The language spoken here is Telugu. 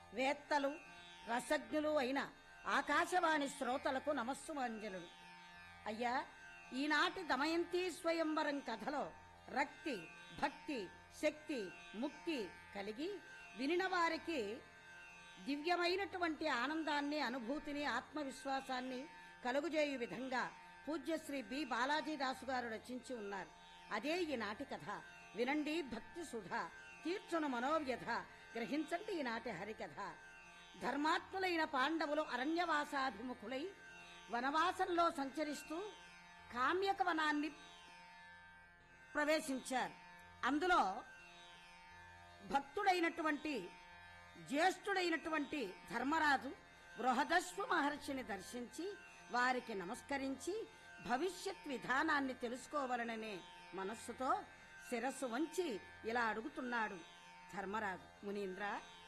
వేత్తలు రసజ్ఞులు అయిన ఆకాశవాణి శ్రోతలకు నమస్సుమాంజలుడు అయ్యా ఈనాటి దమయంతి స్వయంవరం కథలో రక్తి భక్తి శక్తి ముక్తి కలిగి వినిన వారికి దివ్యమైనటువంటి ఆనందాన్ని అనుభూతిని ఆత్మవిశ్వాసాన్ని కలుగుజేయు విధంగా పూజ్యశ్రీ బి బాలాజీదాసు గారు రచించి ఉన్నారు అదే ఈనాటి కథ వినండి భక్తి సుధ తీర్చును మనోవ్యధ గ్రహించండి ఈనాటి హరికథ ధర్మాత్ములైన పాండవులు అరణ్యవాసాభిముఖులై వనవాసంలో సంచరిస్తూ కామ్యక వనాన్ని ప్రవేశించారు అందులో భక్తుడైనటువంటి జ్యేష్ఠుడైనటువంటి ధర్మరాజు బృహదశ్వ మహర్షిని దర్శించి వారికి నమస్కరించి భవిష్యత్ విధానాన్ని తెలుసుకోవాలననే మనస్సుతో శిరస్సు వంచి ఇలా అడుగుతున్నాడు ధర్మరాజు మునీంద్ర